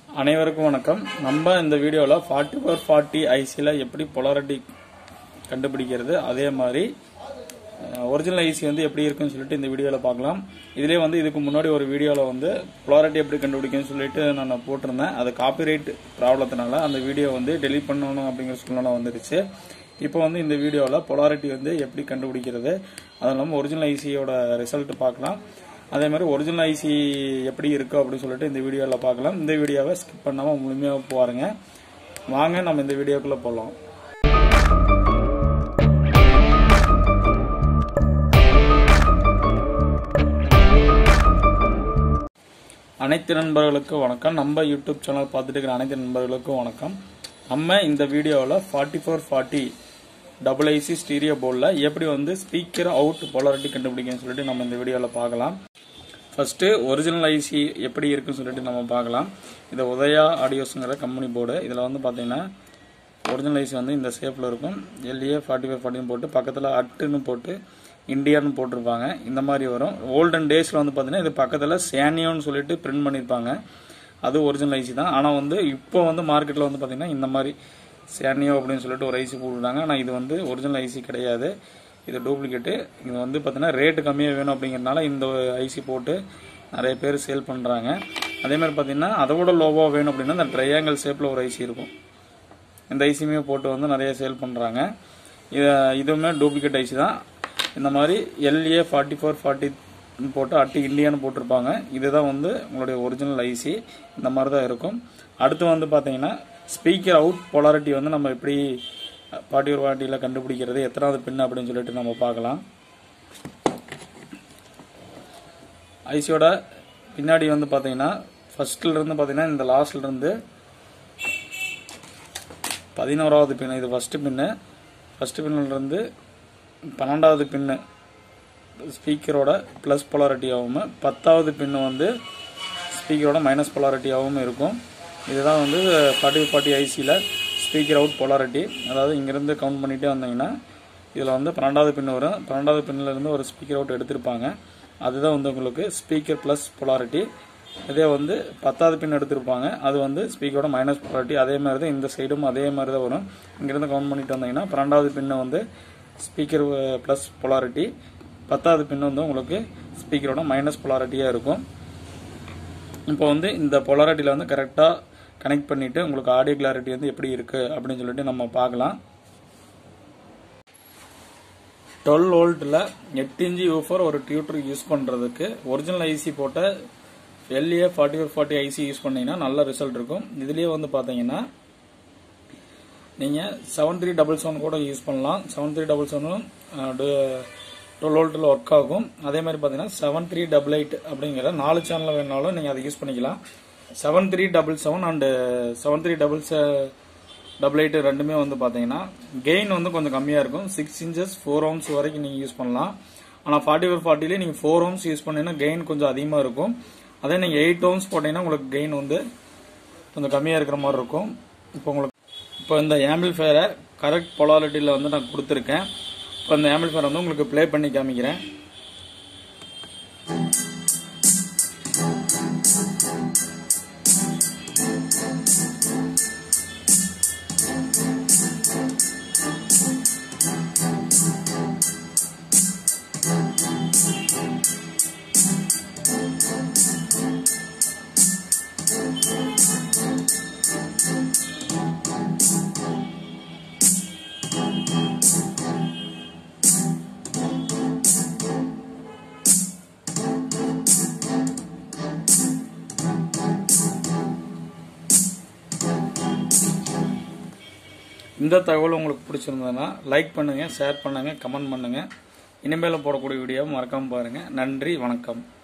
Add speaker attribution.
Speaker 1: அனைவருக்கும் வணக்கம் நம்ம இந்த வீடியோவில் ஃபார்ட்டி ஃபோர் ஃபார்ட்டி ஐசியில் எப்படி பொலாரிட்டி கண்டுபிடிக்கிறது அதே மாதிரி ஒரிஜினல் ஐசி வந்து எப்படி இருக்குன்னு சொல்லிட்டு இந்த வீடியோவில் பார்க்கலாம் இதிலே வந்து இதுக்கு முன்னாடி ஒரு வீடியோவில் வந்து பொலாரிட்டி எப்படி கண்டுபிடிக்குன்னு சொல்லிட்டு நான் போட்டிருந்தேன் அது காப்பிரைட் ப்ராப்ளத்தினால அந்த வீடியோ வந்து டெலீட் பண்ணணும் அப்படிங்கிற சூழ்நிலை வந்துருச்சு இப்போ வந்து இந்த வீடியோவில் பொலாரிட்டி வந்து எப்படி கண்டுபிடிக்கிறது அது இல்லாமல் ஒரிஜினல் ஐசியோட ரிசல்ட் பார்க்கலாம் அதே மாதிரி ஒரிஜினல் ஐசி எப்படி இருக்கு அப்படின்னு சொல்லிட்டு இந்த வீடியோவில் பார்க்கலாம் இந்த வீடியோவை ஸ்கிப் பண்ணாமல் முழுமையாக பாருங்க வாங்க நம்ம இந்த வீடியோக்குள்ளே போகலாம் அனைத்து நண்பர்களுக்கும் வணக்கம் நம்ம யூடியூப் சேனல் பார்த்துட்டு இருக்கிற அனைத்து நண்பர்களுக்கும் வணக்கம் நம்ம இந்த வீடியோவில் forty four forty double IC stereo போர்டில் எப்படி வந்து ஸ்பீக்கர் அவுட் போலாரிட்டி கண்டுபிடிக்கணும்னு சொல்லிட்டு நம்ம இந்த வீடியோவில் பார்க்கலாம் ஃபர்ஸ்ட் ஒரிஜினல் ஐசி எப்படி இருக்குன்னு சொல்லிட்டு நம்ம பார்க்கலாம் இது உதயா ஆடியோஸுங்கிற கம்பெனி போர்டு இதில் வந்து பார்த்தீங்கன்னா ஒரிஜினல் ஐசி வந்து இந்த ஷேப்பில் இருக்கும் எல்ஏ ஃபார்ட்டி ஃபைவ் ஃபார்ட்டின்னு போட்டு பக்கத்தில் அட்டுன்னு போட்டு இந்தியான்னு போட்டிருப்பாங்க இந்த மாதிரி வரும் ஓல்டன் டேஸில் வந்து பார்த்தீங்கன்னா இது பக்கத்தில் சேனியோன்னு சொல்லிட்டு பிரிண்ட் பண்ணியிருப்பாங்க அது ஒரிஜினல் ஐசி தான் ஆனால் வந்து இப்போ வந்து மார்க்கெட்டில் வந்து பார்த்தீங்கன்னா இந்த மாதிரி சேனியோ அப்படின்னு சொல்லிட்டு ஒரு ஐசி போட்டுருந்தாங்க ஆனால் இது வந்து ஒரிஜினல் ஐசி கிடையாது இது டூப்ளிகேட்டு இது வந்து பார்த்தீங்கன்னா ரேட்டு கம்மியாக வேணும் அப்படிங்கிறதுனால இந்த ஐசி போட்டு நிறைய பேர் சேல் பண்ணுறாங்க அதே மாதிரி பார்த்தீங்கன்னா அதை விட லோவாக வேணும் அப்படின்னா இந்த ட்ரையாங்கல் ஷேப்பில் ஒரு ஐசி இருக்கும் இந்த ஐசியுமே போட்டு வந்து நிறைய சேல் பண்ணுறாங்க இது இதுவுமே டூப்ளிகேட் ஐசி தான் இந்த மாதிரி எல்ஏ ஃபார்ட்டி ஃபோர் ஃபார்ட்டி போட்டு அட்டு இந்தியான்னு போட்டிருப்பாங்க இதுதான் வந்து உங்களுடைய ஒரிஜினல் ஐசி இந்த மாதிரி தான் இருக்கும் அடுத்து வந்து பார்த்தீங்கன்னா ஸ்பீக்கர் அவுட் பொலாரிட்டி வந்து நம்ம எப்படி ஃபார்ட்டி ஒரு ஃபார்ட்டியில் கண்டுபிடிக்கிறது எத்தனாவது பின் அப்படின்னு சொல்லிட்டு நம்ம பார்க்கலாம் ஐசியோட பின்னாடி வந்து பார்த்தீங்கன்னா ஃபர்ஸ்ட்ல இருந்து பார்த்தீங்கன்னா இந்த லாஸ்ட்ல இருந்து பதினோராவது பின் இது ஃபர்ஸ்ட் பின்னு ஃபர்ஸ்ட் பின்னில் இருந்து பன்னெண்டாவது பின்னு ஸ்பீக்கரோட ப்ளஸ் பொலாரிட்டியாகவும் பத்தாவது பின்னு வந்து ஸ்பீக்கரோட மைனஸ் பொலாரிட்டியாகவும் இருக்கும் இதுதான் வந்து ஃபார்ட்டி ஃபார்ட்டி ஐசியில் ஸ்பீக்கர் அவுட் பொலாரிட்டி அதாவது இங்கேருந்து கவுண்ட் பண்ணிகிட்டே வந்தீங்கன்னா இதில் வந்து பன்னெண்டாவது பின் வரும் பன்னெண்டாவது பின்னில் இருந்து ஒரு ஸ்பீக்கர் அவுட் எடுத்திருப்பாங்க அதுதான் வந்து உங்களுக்கு ஸ்பீக்கர் ப்ளஸ் பொலாரிட்டி இதே வந்து பத்தாவது பின் எடுத்திருப்பாங்க அது வந்து ஸ்பீக்கரோட மைனஸ் பொலாரிட்டி அதே மாதிரி தான் இந்த சைடும் அதே மாதிரி தான் வரும் இங்கேருந்து கவுண்ட் பண்ணிட்டு வந்தீங்கன்னா பன்னெண்டாவது பின்னு வந்து ஸ்பீக்கர் ப்ளஸ் பொலாரிட்டி பத்தாவது பின் வந்து உங்களுக்கு ஸ்பீக்கரோட மைனஸ் பொலாரிட்டியாக இருக்கும் இப்போ வந்து இந்த பொலாரிட்டியில் வந்து கரெக்டாக கனெக்ட் பண்ணிவிட்டு உங்களுக்கு ஆடியோ கிளாரிட்டி வந்து எப்படி இருக்குது அப்படின்னு சொல்லிட்டு நம்ம பார்க்கலாம் டுவெல் வோல்ட்டில் எட்டு இன்ச்சி ஊஃபர் ஒரு டியூட்டர் யூஸ் பண்ணுறதுக்கு ஒரிஜினல் ஐசி போட்ட LA forty four forty IC use பண்ணீங்கன்னா நல்ல ரிசல்ட் இருக்கும் இதுலேயே வந்து பார்த்தீங்கன்னா நீங்கள் செவன் த்ரீ டபுள் செவன் கூட யூஸ் பண்ணலாம் செவன் த்ரீ டபுள் செவனும் டுவெல் வோல்ட்டில் ஒர்க் ஆகும் அதே மாதிரி பார்த்தீங்கன்னா செவன் த்ரீ டபுள் எயிட் அப்படிங்கிற நாலு சேனல் வேணாலும் நீங்கள் அதை யூஸ் பண்ணிக்கலாம் seven three double seven and seven three double double eight ரெண்டுமே வந்து பார்த்தீங்கன்னா கெயின் வந்து கொஞ்சம் கம்மியாக இருக்கும் சிக்ஸ் இன்ச்சஸ் ஃபோர் ஓம்ஸ் வரைக்கும் நீங்கள் யூஸ் பண்ணலாம் ஆனால் ஃபார்ட்டி ஃபோர் ஃபார்ட்டிலே நீங்கள் ஃபோர் ஓம்ஸ் யூஸ் பண்ணீங்கன்னா கெயின் கொஞ்சம் அதிகமாக இருக்கும் அதே நீங்கள் எயிட் ஓம்ஸ் போட்டீங்கன்னா உங்களுக்கு கெயின் வந்து கொஞ்சம் கம்மியாக இருக்கிற மாதிரி இருக்கும் இப்போ உங்களுக்கு இப்போ இந்த ஆம்பிள்ஃபயரை கரெக்ட் பொலாரிட்டியில் வந்து நான் கொடுத்துருக்கேன் இப்போ இந்த ஆம்பிள்ஃபயர் வந்து உங்களுக்கு ப்ளே பண்ணி காமிக்கிறேன் இந்த தகவல் உங்களுக்கு பிடிச்சிருந்ததுன்னா லைக் பண்ணுங்கள் ஷேர் பண்ணுங்கள் கமெண்ட் பண்ணுங்கள் இனிமேல் போடக்கூடிய வீடியோவை மறக்காமல் பாருங்கள் நன்றி வணக்கம்